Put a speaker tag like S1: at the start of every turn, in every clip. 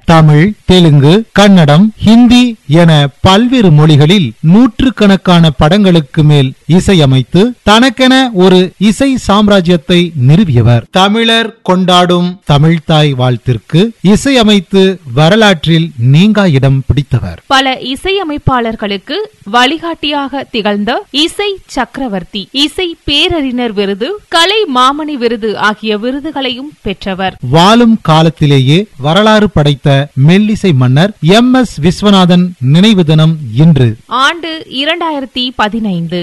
S1: தமிழ் தெலுங்கு கன்னடம் ஹிந்தி என பல்வேறு மொழிகளில் நூற்றுக்கணக்கான படங்களுக்கு மேல் இசையமைத்து தனக்கென ஒரு இசை சாம்ராஜ்யத்தை நிறுவியவர் தமிழர் கொண்டாடும் தமிழ்தாய் வாழ்த்திற்கு இசையமைத்து வரலாற்றில் நீங்கா இடம் பிடித்தவர்
S2: பல இசையமைப்பாளர்களுக்கு வழிகாட்டியாக திகழ்ந்த இசை சக்கரவர்த்தி இசை பேரறிஞர் விருது கலை மாமணி விருது ஆகிய விருதுகளையும் பெற்றவர்
S1: வாழும் காலத்திலேயே வரலாறு படைத்த மெல்லிசை மன்னர் எம் எஸ் விஸ்வநாதன் நினைவு தினம் இன்று
S2: ஆண்டு இரண்டாயிரத்தி பதினைந்து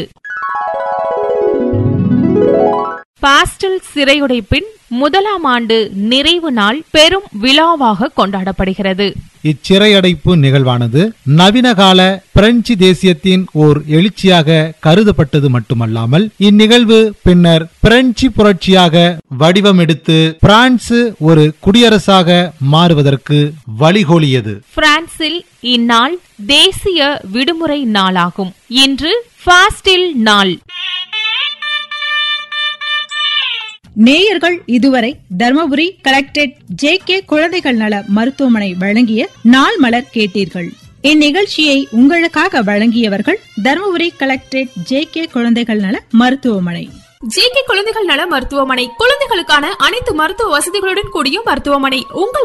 S2: பாஸ்டல் சிறையுடைப்பின் முதலாம் ஆண்டு நிறைவு நாள் பெரும் விழாவாக கொண்டாடப்படுகிறது
S1: இச்சிறையடைப்பு நிகழ்வானது நவீன கால பிரெஞ்சு தேசியத்தின் ஓர் எழுச்சியாக கருதப்பட்டது மட்டுமல்லாமல் இந்நிகழ்வு பின்னர் பிரெஞ்சு புரட்சியாக வடிவமெடுத்து பிரான்ஸ் ஒரு குடியரசாக மாறுவதற்கு வழிகோலியது
S2: பிரான்சில் இந்நாள் தேசிய விடுமுறை நாளாகும் இன்று பாஸ்டில் நாள்
S3: நேயர்கள் இதுவரை தர்மபுரி கலெக்டரேட் ஜே கே குழந்தைகள் நல மருத்துவமனை வழங்கிய நாள் மலர் கேட்டீர்கள் இந்நிகழ்ச்சியை உங்களுக்காக வழங்கியவர்கள் தர்மபுரி கலெக்டரேட் ஜே கே குழந்தைகள் நல மருத்துவமனை
S4: ஜேகே குழந்தைகள் நல மருத்துவமனை குழந்தைகளுக்கான அனைத்து மருத்துவ வசதிகளுடன் கூடிய மருத்துவமனை உங்கள்